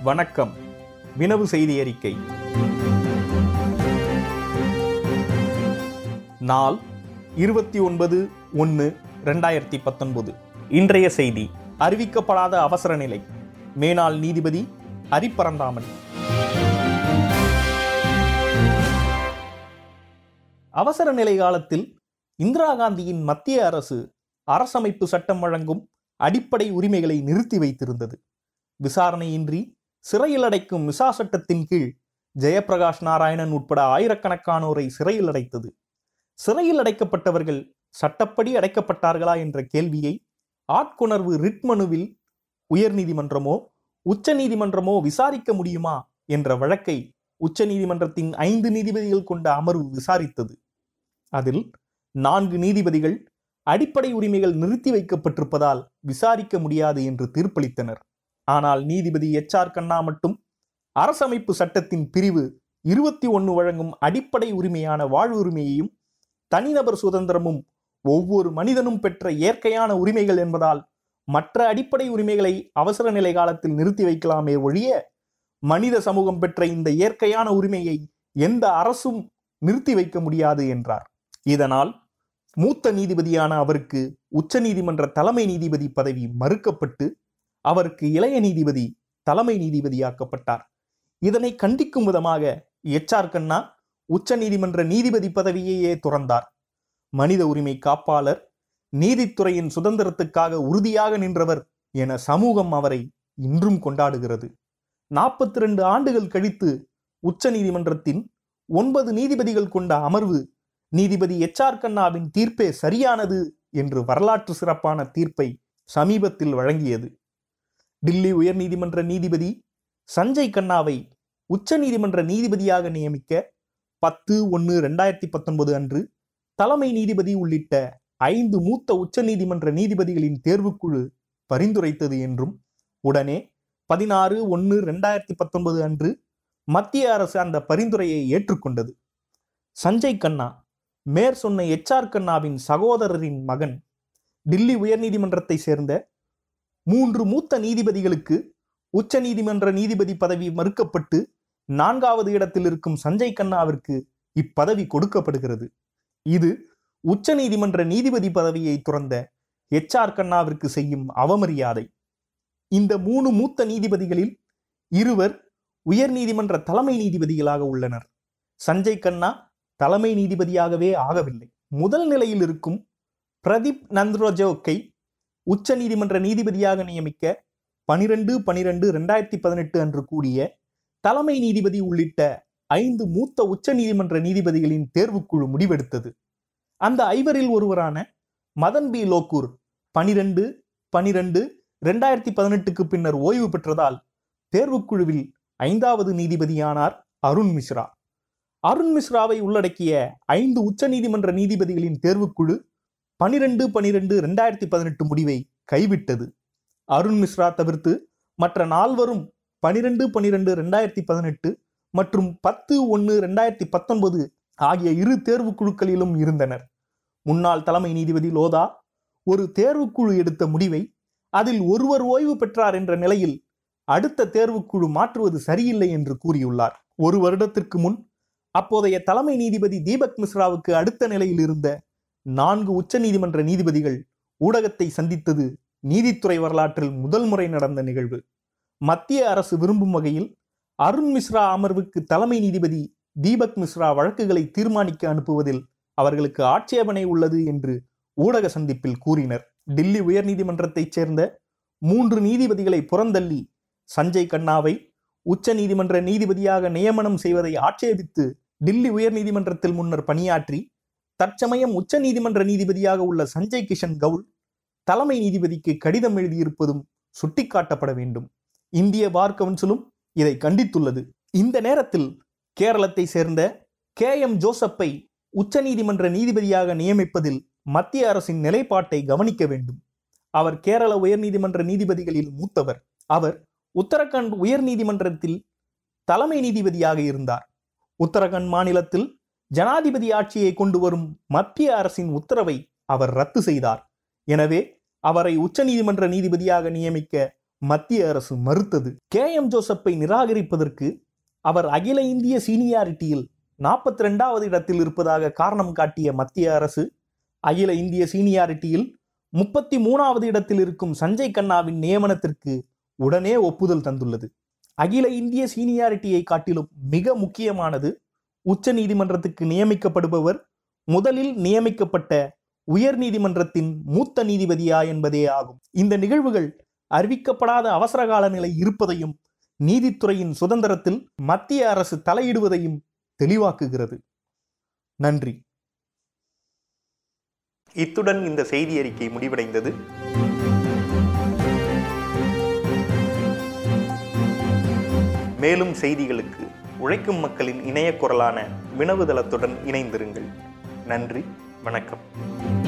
வணக்கம் வினவு செய்தி அறிக்கை நாள் இருபத்தி ஒன்பது ஒன்று ரெண்டாயிரத்தி பத்தொன்பது இன்றைய செய்தி அறிவிக்கப்படாத அவசர நிலை மேனாள் நீதிபதி ஹரிப்பரந்தாமன் அவசர நிலை காலத்தில் இந்திரா காந்தியின் மத்திய அரசு அரசமைப்பு சட்டம் வழங்கும் அடிப்படை உரிமைகளை நிறுத்தி வைத்திருந்தது விசாரணையின்றி சிறையில் அடைக்கும் மிசா சட்டத்தின் கீழ் ஜெயப்பிரகாஷ் நாராயணன் உட்பட ஆயிரக்கணக்கானோரை சிறையில் அடைத்தது சிறையில் அடைக்கப்பட்டவர்கள் சட்டப்படி அடைக்கப்பட்டார்களா என்ற கேள்வியை ஆட்கொணர்வு ரிட் மனுவில் உயர்நீதிமன்றமோ உச்ச நீதிமன்றமோ விசாரிக்க முடியுமா என்ற வழக்கை உச்ச நீதிமன்றத்தின் ஐந்து நீதிபதிகள் கொண்ட அமர்வு விசாரித்தது அதில் நான்கு நீதிபதிகள் அடிப்படை உரிமைகள் நிறுத்தி வைக்கப்பட்டிருப்பதால் விசாரிக்க முடியாது என்று தீர்ப்பளித்தனர் ஆனால் நீதிபதி எச் ஆர் கண்ணா மட்டும் அரசமைப்பு சட்டத்தின் பிரிவு இருபத்தி ஒன்று வழங்கும் அடிப்படை உரிமையான வாழ்வுரிமையையும் தனிநபர் சுதந்திரமும் ஒவ்வொரு மனிதனும் பெற்ற இயற்கையான உரிமைகள் என்பதால் மற்ற அடிப்படை உரிமைகளை அவசர நிலை காலத்தில் நிறுத்தி வைக்கலாமே ஒழிய மனித சமூகம் பெற்ற இந்த இயற்கையான உரிமையை எந்த அரசும் நிறுத்தி வைக்க முடியாது என்றார் இதனால் மூத்த நீதிபதியான அவருக்கு உச்ச நீதிமன்ற தலைமை நீதிபதி பதவி மறுக்கப்பட்டு அவருக்கு இளைய நீதிபதி தலைமை நீதிபதியாக்கப்பட்டார் இதனை கண்டிக்கும் விதமாக எச் ஆர் கண்ணா உச்ச நீதிமன்ற நீதிபதி பதவியையே துறந்தார் மனித உரிமை காப்பாளர் நீதித்துறையின் சுதந்திரத்துக்காக உறுதியாக நின்றவர் என சமூகம் அவரை இன்றும் கொண்டாடுகிறது நாற்பத்தி ரெண்டு ஆண்டுகள் கழித்து உச்ச நீதிமன்றத்தின் ஒன்பது நீதிபதிகள் கொண்ட அமர்வு நீதிபதி எச் ஆர் கண்ணாவின் தீர்ப்பே சரியானது என்று வரலாற்று சிறப்பான தீர்ப்பை சமீபத்தில் வழங்கியது டில்லி உயர்நீதிமன்ற நீதிபதி சஞ்சய் கண்ணாவை உச்ச நீதிமன்ற நீதிபதியாக நியமிக்க பத்து ஒன்று ரெண்டாயிரத்தி பத்தொன்பது அன்று தலைமை நீதிபதி உள்ளிட்ட ஐந்து மூத்த உச்ச நீதிமன்ற நீதிபதிகளின் தேர்வுக்குழு பரிந்துரைத்தது என்றும் உடனே பதினாறு ஒன்று ரெண்டாயிரத்தி பத்தொன்பது அன்று மத்திய அரசு அந்த பரிந்துரையை ஏற்றுக்கொண்டது சஞ்சய் கண்ணா மேற் சொன்ன எச் ஆர் கண்ணாவின் சகோதரரின் மகன் டில்லி உயர்நீதிமன்றத்தை சேர்ந்த மூன்று மூத்த நீதிபதிகளுக்கு உச்ச நீதிமன்ற நீதிபதி பதவி மறுக்கப்பட்டு நான்காவது இடத்தில் இருக்கும் சஞ்சய் கண்ணாவிற்கு இப்பதவி கொடுக்கப்படுகிறது இது உச்ச நீதிமன்ற நீதிபதி பதவியை துறந்த எச் ஆர் கண்ணாவிற்கு செய்யும் அவமரியாதை இந்த மூணு மூத்த நீதிபதிகளில் இருவர் உயர் நீதிமன்ற தலைமை நீதிபதிகளாக உள்ளனர் சஞ்சய் கண்ணா தலைமை நீதிபதியாகவே ஆகவில்லை முதல் நிலையில் இருக்கும் பிரதீப் நந்த்ரோஜோக்கை உச்ச நீதிமன்ற நீதிபதியாக நியமிக்க பனிரெண்டு பனிரெண்டு ரெண்டாயிரத்தி பதினெட்டு அன்று கூடிய தலைமை நீதிபதி உள்ளிட்ட ஐந்து மூத்த உச்ச நீதிமன்ற நீதிபதிகளின் தேர்வுக்குழு முடிவெடுத்தது அந்த ஐவரில் ஒருவரான மதன் பி லோக்கூர் பனிரெண்டு பனிரெண்டு ரெண்டாயிரத்தி பதினெட்டுக்கு பின்னர் ஓய்வு பெற்றதால் தேர்வுக்குழுவில் ஐந்தாவது நீதிபதியானார் அருண் மிஸ்ரா அருண் மிஸ்ராவை உள்ளடக்கிய ஐந்து உச்ச நீதிமன்ற நீதிபதிகளின் தேர்வுக்குழு பனிரெண்டு பனிரெண்டு ரெண்டாயிரத்தி பதினெட்டு முடிவை கைவிட்டது அருண் மிஸ்ரா தவிர்த்து மற்ற நால்வரும் பனிரெண்டு பனிரெண்டு ரெண்டாயிரத்தி பதினெட்டு மற்றும் பத்து ஒன்று ரெண்டாயிரத்தி பத்தொன்பது ஆகிய இரு தேர்வுக்குழுக்களிலும் இருந்தனர் முன்னாள் தலைமை நீதிபதி லோதா ஒரு தேர்வுக்குழு எடுத்த முடிவை அதில் ஒருவர் ஓய்வு பெற்றார் என்ற நிலையில் அடுத்த தேர்வுக்குழு மாற்றுவது சரியில்லை என்று கூறியுள்ளார் ஒரு வருடத்திற்கு முன் அப்போதைய தலைமை நீதிபதி தீபக் மிஸ்ராவுக்கு அடுத்த நிலையில் இருந்த நான்கு உச்ச நீதிமன்ற நீதிபதிகள் ஊடகத்தை சந்தித்தது நீதித்துறை வரலாற்றில் முதல் முறை நடந்த நிகழ்வு மத்திய அரசு விரும்பும் வகையில் அருண் மிஸ்ரா அமர்வுக்கு தலைமை நீதிபதி தீபக் மிஸ்ரா வழக்குகளை தீர்மானிக்க அனுப்புவதில் அவர்களுக்கு ஆட்சேபனை உள்ளது என்று ஊடக சந்திப்பில் கூறினர் டில்லி உயர்நீதிமன்றத்தைச் சேர்ந்த மூன்று நீதிபதிகளை புறந்தள்ளி சஞ்சய் கண்ணாவை உச்ச நீதிமன்ற நீதிபதியாக நியமனம் செய்வதை ஆட்சேபித்து டில்லி உயர்நீதிமன்றத்தில் முன்னர் பணியாற்றி தற்சமயம் உச்ச நீதிமன்ற நீதிபதியாக உள்ள சஞ்சய் கிஷன் கவுல் தலைமை நீதிபதிக்கு கடிதம் எழுதியிருப்பதும் சுட்டிக்காட்டப்பட வேண்டும் இந்திய பார் கவுன்சிலும் இதை கண்டித்துள்ளது இந்த நேரத்தில் கேரளத்தை சேர்ந்த கே எம் ஜோசப்பை உச்ச நீதிமன்ற நீதிபதியாக நியமிப்பதில் மத்திய அரசின் நிலைப்பாட்டை கவனிக்க வேண்டும் அவர் கேரள உயர்நீதிமன்ற நீதிபதிகளில் மூத்தவர் அவர் உத்தரகண்ட் உயர்நீதிமன்றத்தில் தலைமை நீதிபதியாக இருந்தார் உத்தரகண்ட் மாநிலத்தில் ஜனாதிபதி ஆட்சியை கொண்டு வரும் மத்திய அரசின் உத்தரவை அவர் ரத்து செய்தார் எனவே அவரை உச்சநீதிமன்ற நீதிபதியாக நியமிக்க மத்திய அரசு மறுத்தது கே எம் ஜோசப்பை நிராகரிப்பதற்கு அவர் அகில இந்திய சீனியாரிட்டியில் நாற்பத்தி ரெண்டாவது இடத்தில் இருப்பதாக காரணம் காட்டிய மத்திய அரசு அகில இந்திய சீனியாரிட்டியில் முப்பத்தி மூணாவது இடத்தில் இருக்கும் சஞ்சய் கண்ணாவின் நியமனத்திற்கு உடனே ஒப்புதல் தந்துள்ளது அகில இந்திய சீனியாரிட்டியை காட்டிலும் மிக முக்கியமானது உச்ச நீதிமன்றத்துக்கு நியமிக்கப்படுபவர் முதலில் நியமிக்கப்பட்ட உயர் நீதிமன்றத்தின் மூத்த நீதிபதியா என்பதே ஆகும் இந்த நிகழ்வுகள் அறிவிக்கப்படாத அவசரகால நிலை இருப்பதையும் நீதித்துறையின் சுதந்திரத்தில் மத்திய அரசு தலையிடுவதையும் தெளிவாக்குகிறது நன்றி இத்துடன் இந்த செய்தி அறிக்கை முடிவடைந்தது மேலும் செய்திகளுக்கு உழைக்கும் மக்களின் இணைய குரலான வினவுதளத்துடன் இணைந்திருங்கள் நன்றி வணக்கம்